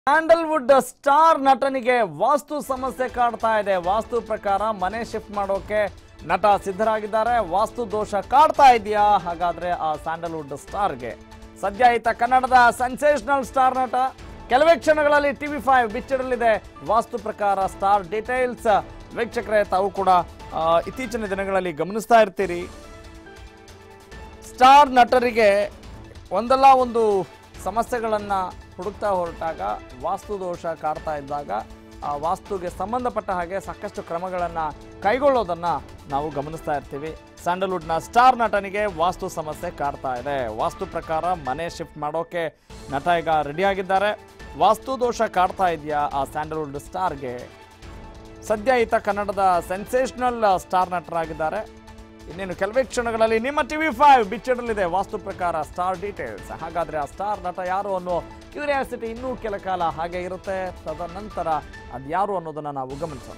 Sandalwood star ನಟನಿಗೆ ವಾಸ್ತು ಸಮಸ್ಯೆ ಕಾಡ್ತಾ ಇದೆ ವಾಸ್ತು ಪ್ರಕಾರ ಮನೆ ಶಿಫ್ಟ್ ಮಾಡೋಕೆ ನಟ ಸಿದ್ಧರಾಗಿದ್ದಾರೆ ವಾಸ್ತು ದೋಷ ಕಾಡ್ತಾ ಇದೆಯಾ ಹಾಗಾದ್ರೆ ಆ ಸ್ಯಾಂಡಲ್ವುಡ್ ಸ್ಟಾರ್ಗೆ ಸದ್ಯ ಈತ ಕನ್ನಡದ ಸೆನ್ಸೇಷನಲ್ ಸ್ಟಾರ್ ನಟ ಕೆಲವೇ ಕ್ಷಣಗಳಲ್ಲಿ ಟಿವಿ ಫೈವ್ ಬಿಚ್ಚಿಡಲಿದೆ ವಾಸ್ತು ಪ್ರಕಾರ ಸ್ಟಾರ್ ಡೀಟೇಲ್ಸ್ ವೀಕ್ಷಕರೇ ತಾವು ಕೂಡ ಆ, ಇತ್ತೀಚಿನ ದಿನಗಳಲ್ಲಿ ಗಮನಿಸ್ತಾ ಇರ್ತೀರಿ ಸ್ಟಾರ್ ನಟರಿಗೆ ಒಂದಲ್ಲ ಒಂದು ಸಮಸ್ಯೆಗಳನ್ನು ಹುಡುಕ್ತಾ ಹೊರಟಾಗ ವಾಸ್ತು ದೋಷ ಕಾಡ್ತಾ ಇದ್ದಾಗ ಆ ವಾಸ್ತುಗೆ ಸಂಬಂಧಪಟ್ಟ ಹಾಗೆ ಸಾಕಷ್ಟು ಕ್ರಮಗಳನ್ನು ಕೈಗೊಳ್ಳೋದನ್ನು ನಾವು ಗಮನಿಸ್ತಾ ಇರ್ತೀವಿ ಸ್ಯಾಂಡಲ್ವುಡ್ನ ಸ್ಟಾರ್ ನಟನಿಗೆ ವಾಸ್ತು ಸಮಸ್ಯೆ ಕಾಡ್ತಾ ಇದೆ ವಾಸ್ತು ಪ್ರಕಾರ ಮನೆ ಶಿಫ್ಟ್ ಮಾಡೋಕೆ ನಟ ಈಗ ರೆಡಿಯಾಗಿದ್ದಾರೆ ವಾಸ್ತು ದೋಷ ಕಾಡ್ತಾ ಇದೆಯಾ ಆ ಸ್ಯಾಂಡಲ್ವುಡ್ ಸ್ಟಾರ್ಗೆ ಸದ್ಯ ಈತ ಕನ್ನಡದ ಸೆನ್ಸೇಷನಲ್ ಸ್ಟಾರ್ ನಟರಾಗಿದ್ದಾರೆ ಇನ್ನೇನು ಕೆಲವೇ ಕ್ಷಣಗಳಲ್ಲಿ ನಿಮ್ಮ ಟಿವಿ ಫೈವ್ ಬಿಚ್ಚಿಡಲಿದೆ ವಾಸ್ತು ಪ್ರಕಾರ ಸ್ಟಾರ್ ಡೀಟೇಲ್ಸ್ ಹಾಗಾದ್ರೆ ಆ ಸ್ಟಾರ್ ನಟ ಯಾರು ಅನ್ನೋ ಕ್ಯೂರಿಯಾಸಿಟಿ ಇನ್ನೂ ಕೆಲ ಕಾಲ ಹಾಗೆ ಇರುತ್ತೆ ತದನಂತರ ಅದ್ಯಾರು ಅನ್ನೋದನ್ನ ನಾವು ಗಮನಿಸೋಣ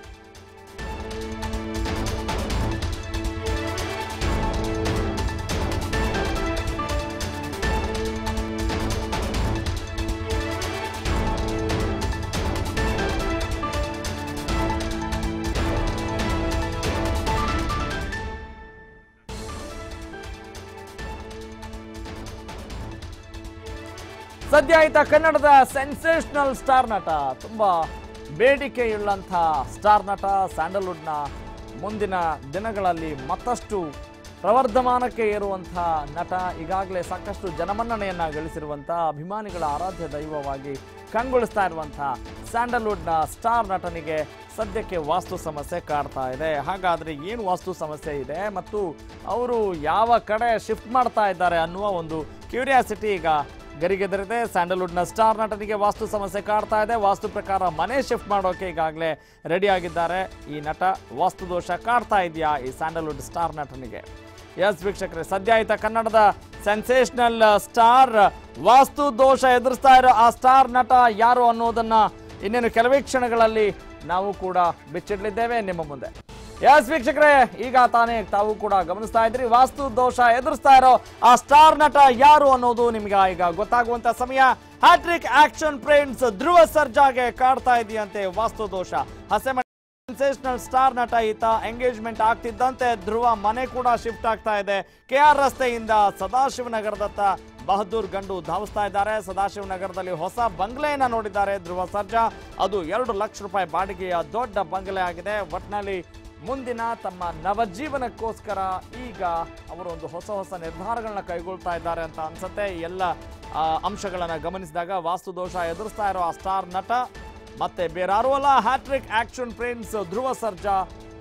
ಸದ್ಯ ಈತ ಕನ್ನಡದ ಸೆನ್ಸೇಷನಲ್ ಸ್ಟಾರ್ ನಟ ತುಂಬಾ ಬೇಡಿಕೆಯುಳ್ಳಂಥ ಸ್ಟಾರ್ ನಟ ಸ್ಯಾಂಡಲ್ವುಡ್ನ ಮುಂದಿನ ದಿನಗಳಲ್ಲಿ ಮತ್ತಷ್ಟು ಪ್ರವರ್ಧಮಾನಕ್ಕೆ ಏರುವಂಥ ನಟ ಈಗಾಗಲೇ ಸಾಕಷ್ಟು ಜನಮನ್ನಣೆಯನ್ನ ಗಳಿಸಿರುವಂಥ ಅಭಿಮಾನಿಗಳ ಆರಾಧ್ಯ ದೈವವಾಗಿ ಕಂಗೊಳಿಸ್ತಾ ಇರುವಂಥ ಸ್ಯಾಂಡಲ್ವುಡ್ನ ಸ್ಟಾರ್ ನಟನಿಗೆ ಸದ್ಯಕ್ಕೆ ವಾಸ್ತು ಸಮಸ್ಯೆ ಕಾಡ್ತಾ ಇದೆ ಹಾಗಾದ್ರೆ ಏನು ವಾಸ್ತು ಸಮಸ್ಯೆ ಇದೆ ಮತ್ತು ಅವರು ಯಾವ ಕಡೆ ಶಿಫ್ಟ್ ಮಾಡ್ತಾ ಇದ್ದಾರೆ ಅನ್ನುವ ಒಂದು ಕ್ಯೂರಿಯಾಸಿಟಿ ಈಗ ಗರಿಗೆದರಿದೆ ಸ್ಯಾಂಡಲ್ವುಡ್ನ ಸ್ಟಾರ್ ನಟನಿಗೆ ವಾಸ್ತು ಸಮಸ್ಯೆ ಕಾಡ್ತಾ ಇದೆ ವಾಸ್ತು ಪ್ರಕಾರ ಮನೆ ಶಿಫ್ಟ್ ಮಾಡೋಕೆ ಈಗಾಗಲೇ ರೆಡಿ ಆಗಿದ್ದಾರೆ ಈ ನಟ ವಾಸ್ತು ದೋಷ ಕಾಡ್ತಾ ಇದೆಯಾ ಈ ಸ್ಯಾಂಡಲ್ವುಡ್ ಸ್ಟಾರ್ ನಟನಿಗೆ ಎಸ್ ವೀಕ್ಷಕರೇ ಸದ್ಯ ಆಯ್ತಾ ಕನ್ನಡದ ಸೆನ್ಸೇಷನಲ್ ಸ್ಟಾರ್ ವಾಸ್ತು ದೋಷ ಎದುರಿಸ್ತಾ ಇರೋ ಆ ಸ್ಟಾರ್ ನಟ ಯಾರು ಅನ್ನೋದನ್ನ ಇನ್ನೇನು ಕೆಲವೇ ಕ್ಷಣಗಳಲ್ಲಿ ನಾವು ಕೂಡ ಬಿಚ್ಚಿಡ್ಲಿದ್ದೇವೆ ನಿಮ್ಮ ಮುಂದೆ ಎಸ್ ವೀಕ್ಷಕರೇ ಈಗ ತಾನೇ ತಾವು ಕೂಡ ಗಮನಿಸ್ತಾ ಇದ್ರಿ ವಾಸ್ತು ದೋಷ ಎದುರಿಸ್ತಾ ಇರೋ ಆ ಸ್ಟಾರ್ ನಟ ಯಾರು ಅನ್ನೋದು ನಿಮ್ಗೆ ಈಗ ಗೊತ್ತಾಗುವಂತ ಸಮಯ ಹ್ಯಾಟ್ರಿಕ್ ಆಕ್ಷನ್ ಪ್ರಿಂಟ್ಸ್ ಧ್ರುವ ಸರ್ಜಾಗೆ ಕಾಡ್ತಾ ಇದೆಯಂತೆ ವಾಸ್ತು ದೋಷ ಹಸೆ ಸೆನ್ಸೇಷನಲ್ ಸ್ಟಾರ್ ನಟ ಈತ ಎಂಗೇಜ್ಮೆಂಟ್ ಆಗ್ತಿದ್ದಂತೆ ಧ್ರುವ ಮನೆ ಕೂಡ ಶಿಫ್ಟ್ ಆಗ್ತಾ ಇದೆ ಕೆ ಆರ್ ರಸ್ತೆಯಿಂದ ಸದಾಶಿವನಗರದತ್ತ ಬಹದ್ದೂರ್ ಗಂಡು ಧಾವಿಸ್ತಾ ಇದ್ದಾರೆ ಸದಾಶಿವನಗರದಲ್ಲಿ ಹೊಸ ಬಂಗ್ಲೆಯನ್ನ ನೋಡಿದ್ದಾರೆ ಧ್ರುವ ಸರ್ಜಾ ಅದು ಎರಡು ಲಕ್ಷ ರೂಪಾಯಿ ಬಾಡಿಗೆಯ ದೊಡ್ಡ ಬಂಗ್ಲೆ ಆಗಿದೆ ಒಟ್ನಲ್ಲಿ ಮುಂದಿನ ತಮ್ಮ ನವಜೀವನಕ್ಕೋಸ್ಕರ ಈಗ ಅವರು ಒಂದು ಹೊಸ ಹೊಸ ನಿರ್ಧಾರಗಳನ್ನ ಕೈಗೊಳ್ತಾ ಇದ್ದಾರೆ ಅಂತ ಅನ್ಸುತ್ತೆ ಈ ಎಲ್ಲ ಆ, ಅಂಶಗಳನ್ನ ಗಮನಿಸಿದಾಗ ವಾಸ್ತು ದೋಷ ಎದುರಿಸ್ತಾ ಇರೋ ಆ ಸ್ಟಾರ್ ನಟ ಮತ್ತೆ ಬೇರಾರು ಅಲ್ಲ hattrick action prince Dhruva Sarja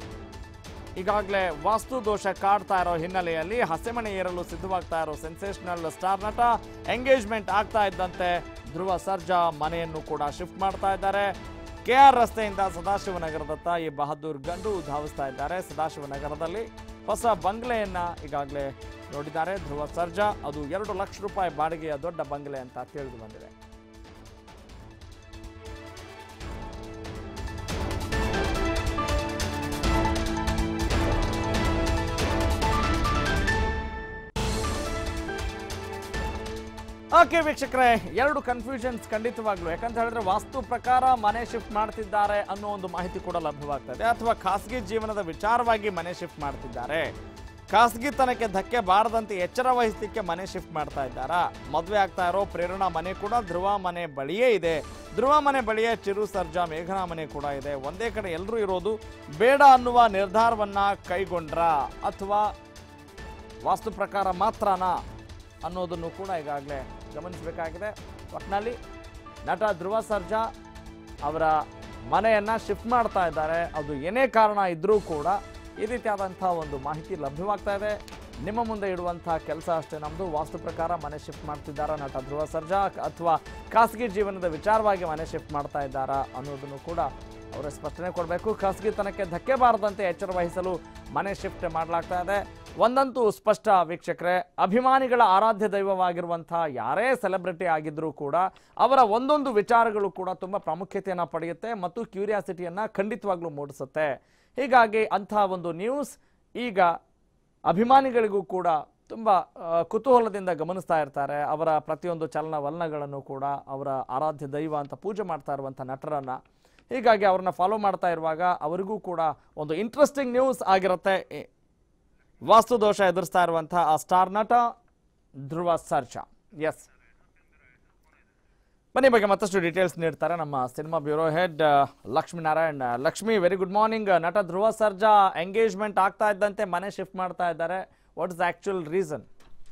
ಈಗಾಗಲೇ ವಾಸ್ತು ದೋಷ ಕಾಡ್ತಾ ಇರೋ ಹಿನ್ನೆಲೆಯಲ್ಲಿ ಹಸೆಮಣೆ ಏರಲು ಸಿದ್ಧವಾಗ್ತಾ ಇರೋ ಸೆನ್ಸೇಷನಲ್ ಸ್ಟಾರ್ ನಟ ಎಂಗೇಜ್ಮೆಂಟ್ ಆಗ್ತಾ ಇದ್ದಂತೆ ಧ್ರುವ ಸರ್ಜಾ ಮನೆಯನ್ನು ಕೂಡ ಶಿಫ್ಟ್ ಮಾಡ್ತಾ ಇದ್ದಾರೆ ಕೆ ಆರ್ ರಸ್ತೆಯಿಂದ ಸದಾಶಿವನಗರದತ್ತ ಈ ಬಹದ್ದೂರ್ ಗಂಡು ಧಾವಿಸ್ತಾ ಇದ್ದಾರೆ ಸದಾಶಿವನಗರದಲ್ಲಿ ಹೊಸ ಬಂಗ್ಲೆಯನ್ನ ಈಗಾಗಲೇ ನೋಡಿದ್ದಾರೆ ಧ್ರುವ ಸರ್ಜಾ ಅದು ಎರಡು ಲಕ್ಷ ರೂಪಾಯಿ ಬಾಡಿಗೆಯ ದೊಡ್ಡ ಬಂಗ್ಲೆ ಅಂತ ತಿಳಿದು ಬಂದಿದೆ ಓಕೆ ವೀಕ್ಷಕರೇ ಎರಡು ಕನ್ಫ್ಯೂಷನ್ಸ್ ಖಂಡಿತವಾಗ್ಲು ಯಾಕಂತ ಹೇಳಿದ್ರೆ ವಾಸ್ತು ಪ್ರಕಾರ ಮನೆ ಶಿಫ್ಟ್ ಮಾಡ್ತಿದ್ದಾರೆ ಅನ್ನೋ ಒಂದು ಮಾಹಿತಿ ಕೂಡ ಲಭ್ಯವಾಗ್ತದೆ ಅಥವಾ ಖಾಸಗಿ ಜೀವನದ ವಿಚಾರವಾಗಿ ಮನೆ ಶಿಫ್ಟ್ ಮಾಡ್ತಿದ್ದಾರೆ ಖಾಸಗಿತನಕ್ಕೆ ಧಕ್ಕೆ ಬಾರದಂತೆ ಎಚ್ಚರ ವಹಿಸಲಿಕ್ಕೆ ಮನೆ ಶಿಫ್ಟ್ ಮಾಡ್ತಾ ಇದ್ದಾರಾ ಮದುವೆ ಆಗ್ತಾ ಇರೋ ಪ್ರೇರಣಾ ಮನೆ ಕೂಡ ಧ್ರುವ ಮನೆ ಬಳಿಯೇ ಇದೆ ಧ್ರುವ ಮನೆ ಬಳಿಯೇ ಚಿರು ಸರ್ಜಾ ಮೇಘನಾ ಮನೆ ಕೂಡ ಇದೆ ಒಂದೇ ಕಡೆ ಎಲ್ಲರೂ ಇರೋದು ಬೇಡ ಅನ್ನುವ ನಿರ್ಧಾರವನ್ನ ಕೈಗೊಂಡ್ರ ಅಥವಾ ವಾಸ್ತು ಪ್ರಕಾರ ಮಾತ್ರನಾ ಅನ್ನೋದನ್ನು ಕೂಡ ಈಗಾಗಲೇ ಗಮನಿಸಬೇಕಾಗಿದೆ ಒಟ್ಟಿನಲ್ಲಿ ನಟ ಧ್ರುವ ಸರ್ಜಾ ಅವರ ಮನೆಯನ್ನು ಶಿಫ್ಟ್ ಮಾಡ್ತಾ ಇದ್ದಾರೆ ಅದು ಏನೇ ಕಾರಣ ಇದ್ದರೂ ಕೂಡ ಈ ರೀತಿಯಾದಂಥ ಒಂದು ಮಾಹಿತಿ ಲಭ್ಯವಾಗ್ತಾ ಇದೆ ನಿಮ್ಮ ಮುಂದೆ ಇಡುವಂಥ ಕೆಲಸ ಅಷ್ಟೇ ನಮ್ಮದು ವಾಸ್ತು ಪ್ರಕಾರ ಮನೆ ಶಿಫ್ಟ್ ಮಾಡ್ತಿದ್ದಾರಾ ನಟ ಧ್ರುವ ಸರ್ಜಾ ಅಥವಾ ಖಾಸಗಿ ಜೀವನದ ವಿಚಾರವಾಗಿ ಮನೆ ಶಿಫ್ಟ್ ಮಾಡ್ತಾ ಇದ್ದಾರಾ ಅನ್ನೋದನ್ನು ಕೂಡ ಅವರ ಸ್ಪಷ್ಟನೆ ಕೊಡಬೇಕು ಖಾಸಗಿತನಕ್ಕೆ ಧಕ್ಕೆ ಬಾರದಂತೆ ಎಚ್ಚರ ವಹಿಸಲು ಮನೆ ಶಿಫ್ಟ್ ಮಾಡಲಾಗ್ತಾ ಇದೆ ಒಂದಂತೂ ಸ್ಪಷ್ಟ ವೀಕ್ಷಕರೇ ಅಭಿಮಾನಿಗಳ ಆರಾಧ್ಯ ದೈವವಾಗಿರುವಂಥ ಯಾರೇ ಸೆಲೆಬ್ರಿಟಿ ಆಗಿದ್ರೂ ಕೂಡ ಅವರ ಒಂದೊಂದು ವಿಚಾರಗಳು ಕೂಡ ತುಂಬ ಪ್ರಾಮುಖ್ಯತೆಯನ್ನು ಪಡೆಯುತ್ತೆ ಮತ್ತು ಕ್ಯೂರಿಯಾಸಿಟಿಯನ್ನು ಖಂಡಿತವಾಗ್ಲೂ ಮೂಡಿಸುತ್ತೆ ಹೀಗಾಗಿ ಅಂಥ ಒಂದು ನ್ಯೂಸ್ ಈಗ ಅಭಿಮಾನಿಗಳಿಗೂ ಕೂಡ ತುಂಬ ಕುತೂಹಲದಿಂದ ಗಮನಿಸ್ತಾ ಇರ್ತಾರೆ ಅವರ ಪ್ರತಿಯೊಂದು ಚಲನವಲನಗಳನ್ನು ಕೂಡ ಅವರ ಆರಾಧ್ಯ ದೈವ ಅಂತ ಪೂಜೆ ಮಾಡ್ತಾ ಇರುವಂಥ ನಟರನ್ನು ಹೀಗಾಗಿ ಅವ್ರನ್ನ ಫಾಲೋ ಮಾಡ್ತಾ ಇರುವಾಗ ಅವರಿಗೂ ಕೂಡ ಒಂದು ಇಂಟ್ರೆಸ್ಟಿಂಗ್ ನ್ಯೂಸ್ ಆಗಿರುತ್ತೆ ಈ ವಾಸ್ತು ದೋಷ ಎದುರಿಸ್ತಾ ಇರುವಂಥ ಆ ಸ್ಟಾರ್ ನಟ ಧ್ರುವ ಸರ್ಜಾ ಎಸ್ ಬನ್ನಿ ಬಗ್ಗೆ ಮತ್ತಷ್ಟು ಡೀಟೇಲ್ಸ್ ನೀಡ್ತಾರೆ ನಮ್ಮ cinema bureau head Lakshminarayan Lakshmi very good morning ನಟ ಧ್ರುವ ಸರ್ಜಾ ಎಂಗೇಜ್ಮೆಂಟ್ ಆಗ್ತಾ ಇದ್ದಂತೆ ಮನೆ ಶಿಫ್ಟ್ ಮಾಡ್ತಾ ಇದ್ದಾರೆ what is actual reason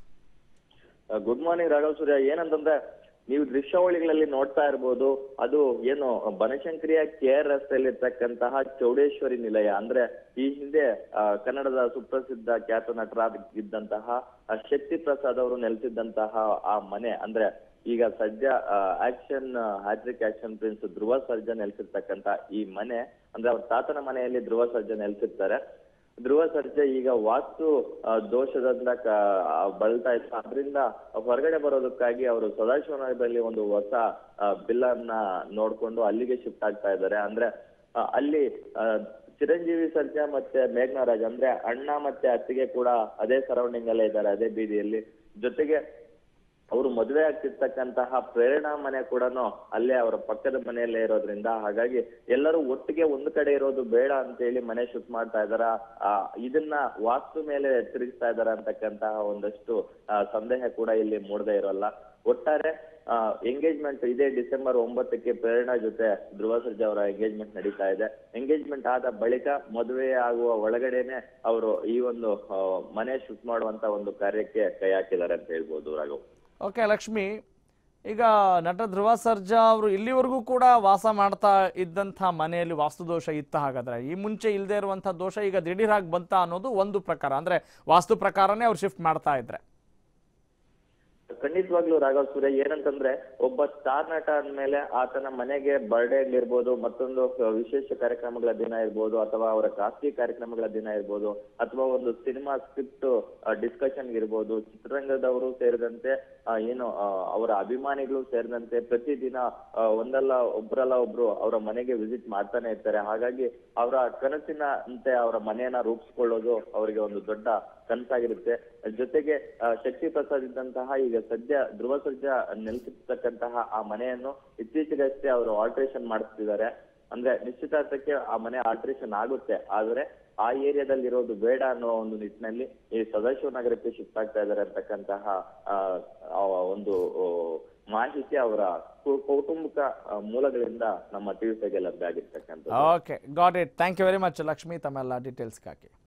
good morning Raghav Surya ಏನಂತಂದ್ರೆ ನೀವು ದೃಶ್ಯಾವಳಿಗಳಲ್ಲಿ ನೋಡ್ತಾ ಇರ್ಬೋದು ಅದು ಏನು ಬನಶಂಕರಿಯ ಕೆ ಆರ್ ರಸ್ತೆಯಲ್ಲಿ ಇರ್ತಕ್ಕಂತಹ ಚೌಡೇಶ್ವರಿ ನಿಲಯ ಅಂದ್ರೆ ಈ ಹಿಂದೆ ಆ, ಕನ್ನಡದ ಸುಪ್ರಸಿದ್ಧ ಖ್ಯಾತ ನಟರಾಗಿದ್ದಂತಹ ಆ, ಶಕ್ತಿ ಪ್ರಸಾದ್ ಅವರು ನೆಲೆಸಿದ್ದಂತಹ ಆ ಮನೆ ಅಂದ್ರೆ ಈಗ ಸದ್ಯ action hattrick action prince Dhruva Sarja ನೆಲೆಸಿರ್ತಕ್ಕಂತ ಈ ಮನೆ ಅಂದ್ರೆ ಅವ್ರ ತಾತನ ಮನೆಯಲ್ಲಿ ಧ್ರುವ ಸರ್ಜಾ ನೆಲೆಸಿರ್ತಾರೆ ಧ್ರುವ ಸರ್ಜಾ ಈಗ ವಾಸ್ತು ಆ, ದೋಷದಿಂದ ಕ- ಆ, ಬಳಲ್ತಾ ಇತ್ತು ಅದರಿಂದ ಹೊರಗಡೆ ಬರೋದಕ್ಕಾಗಿ ಅವರು ಸದಾಶಿವನಗರದಲ್ಲಿ ಒಂದು ಹೊಸ ಬಿಲ್ ಅನ್ನ ನೋಡ್ಕೊಂಡು ಅಲ್ಲಿಗೆ ಶಿಫ್ಟ್ ಆಗ್ತಾ ಇದ್ದಾರೆ ಅಂದ್ರೆ ಆ, ಅಲ್ಲಿ ಆ, ಚಿರಂಜೀವಿ ಸರ್ಜಾ ಮತ್ತೆ ಮೇಘನಾರಾಜ್ ಅಂದ್ರೆ ಅಣ್ಣ ಮತ್ತೆ ಅತ್ತಿಗೆ ಕೂಡ ಅದೇ ಸರೌಂಡಿಂಗ್ ಅಲ್ಲೇ ಇದ್ದಾರೆ ಅದೇ ಬೀದಿಯಲ್ಲಿ ಜೊತೆಗೆ ಅವರು ಮದುವೆ ಆಗ್ತಿರ್ತಕ್ಕಂತಹ ಪ್ರೇರಣಾ ಮನೆ ಕೂಡ ಅಲ್ಲೇ ಅವರ ಪಕ್ಕದ ಮನೆಯಲ್ಲೇ ಇರೋದ್ರಿಂದ ಹಾಗಾಗಿ ಎಲ್ಲರೂ ಒಟ್ಟಿಗೆ ಒಂದು ಕಡೆ ಇರೋದು ಬೇಡ ಅಂತ ಹೇಳಿ ಮನೆ ಶಿಫ್ಟ್ ಮಾಡ್ತಾ ಇದಾರ ಆ ಇದನ್ನ ವಾಸ್ತು ಮೇಲೆ ತಿರುಗಿಸ್ತಾ ಇದಾರ ಅಂತಕ್ಕಂತಹ ಒಂದಷ್ಟು ಆ, ಸಂದೇಹ ಕೂಡ ಇಲ್ಲಿ ಮೂಡದೇ ಇರೋಲ್ಲ ಒಟ್ಟಾರೆ ಎಂಗೇಜ್ಮೆಂಟ್ ಇದೇ ಡಿಸೆಂಬರ್ ಒಂಬತ್ತಕ್ಕೆ ಪ್ರೇರಣಾ ಜೊತೆ ಧ್ರುವ ಸರ್ಜಾ ಅವರ ಎಂಗೇಜ್ಮೆಂಟ್ ನಡೀತಾ ಇದೆ ಎಂಗೇಜ್ಮೆಂಟ್ ಆದ ಬಳಿಕ ಮದುವೆ ಆಗುವ ಒಳಗಡೆನೆ ಅವರು ಈ ಒಂದು ಆ, ಮನೆ ಶಿಫ್ಟ್ ಮಾಡುವಂತ ಒಂದು ಕಾರ್ಯಕ್ಕೆ ಕೈ ಹಾಕಿದ್ದಾರೆ ಅಂತ ಹೇಳ್ಬೋದು ರಾಘವ್ ಓಕೆ ಲಕ್ಷ್ಮಿ ಈಗ ನಟ ಧ್ರುವ ಸರ್ಜಾ ಅವರು ಇಲ್ಲಿವರೆಗೂ ಕೂಡ ವಾಸ ಮಾಡ್ತಾ ಇದ್ದಂಥ ಮನೆಯಲ್ಲಿ ವಾಸ್ತುದೋಷ ಇತ್ತ ಹಾಗಾದ್ರೆ ಈ ಮುಂಚೆ ಇಲ್ಲದೆ ಇರುವಂಥ ದೋಷ ಈಗ ದಿಢೀರಾಗಿ ಬಂತ ಅನ್ನೋದು ಒಂದು ಪ್ರಕಾರ ಅಂದ್ರೆ ವಾಸ್ತು ಪ್ರಕಾರನೇ ಅವ್ರು ಶಿಫ್ಟ್ ಮಾಡ್ತಾ ಇದ್ರೆ ಖಂಡಿತವಾಗ್ಲೂ ರಾಘವ್ ಸೂರ್ಯ ಏನಂತಂದ್ರೆ ಒಬ್ಬ ಸ್ಟಾರ್ ನಟ ಅಂದ್ಮೇಲೆ ಆತನ ಮನೆಗೆ ಬರ್ಡೇ ಇರ್ಬೋದು ಮತ್ತೊಂದು ವಿಶೇಷ ಕಾರ್ಯಕ್ರಮಗಳ ದಿನ ಇರ್ಬೋದು ಅಥವಾ ಅವರ ಖಾಸಗಿ ಕಾರ್ಯಕ್ರಮಗಳ ದಿನ ಇರ್ಬೋದು ಅಥವಾ ಒಂದು ಸಿನಿಮಾ ಸ್ಕ್ರಿಪ್ಟ್ ಡಿಸ್ಕಷನ್ ಇರ್ಬೋದು ಚಿತ್ರರಂಗದವರು ಸೇರಿದಂತೆ ಆ, ಏನು ಆ, ಅವರ ಅಭಿಮಾನಿಗಳು ಸೇರಿದಂತೆ ಪ್ರತಿದಿನ ಆ, ಒಂದಲ್ಲ ಒಬ್ರಲ್ಲ ಒಬ್ರು ಅವರ ಮನೆಗೆ ವಿಸಿಟ್ ಮಾಡ್ತಾನೆ ಇರ್ತಾರೆ ಹಾಗಾಗಿ ಅವರ ಕನಸಿನ ಅಂತೆ ಅವರ ಮನೆಯನ್ನ ರೂಪಿಸ್ಕೊಳ್ಳೋದು ಅವರಿಗೆ ಒಂದು ದೊಡ್ಡ ಕನಸಾಗಿರುತ್ತೆ ಜೊತೆಗೆ ಆ, ಶಕ್ತಿ ಪ್ರಸಾದ್ ಇದ್ದಂತಹ ಈಗ ಸದ್ಯ ಧ್ರುವ ಸರ್ಜಾ ನೆಲೆಸಿರ್ತಕ್ಕಂತಹ ಆ ಮನೆಯನ್ನು ಇತ್ತೀಚೆಗಷ್ಟೇ ಅವರು ಆಲ್ಟ್ರೇಷನ್ ಮಾಡಿಸ್ತಿದ್ದಾರೆ ಅಂದ್ರೆ ನಿಶ್ಚಿತಾರ್ಥಕ್ಕೆ ಆ ಮನೆ ಆಲ್ಟ್ರೇಷನ್ ಆಗುತ್ತೆ ಆದ್ರೆ ಆ ಏರಿಯಾದಲ್ಲಿ ಇರೋದು ಬೇಡ ಅನ್ನೋ ಒಂದು ನಿಟ್ಟಿನಲ್ಲಿ ಈ ಸದಾಶಿವ ನಗರಕ್ಕೆ ಶಿಫ್ಟ್ ಆಗ್ತಾ ಇದ್ದಾರೆ ಅಂತಕ್ಕಂತಹ ಆ, ಆ ಒಂದು ಆ, ಮಾಹಿತಿ ಅವರ ಕು- ಕೌಟುಂಬಿಕ ಆ, ಮೂಲಗಳಿಂದ ನಮ್ಮ ಟಿವಿ ಲಭ್ಯ ಆಗಿರ್ತಕ್ಕಂಥದ್ದು okay got it thank you very much Lakshmi ತಮ್ಮೆಲ್ಲ ಡೀಟೇಲ್ಸ್ಗಾಗಿ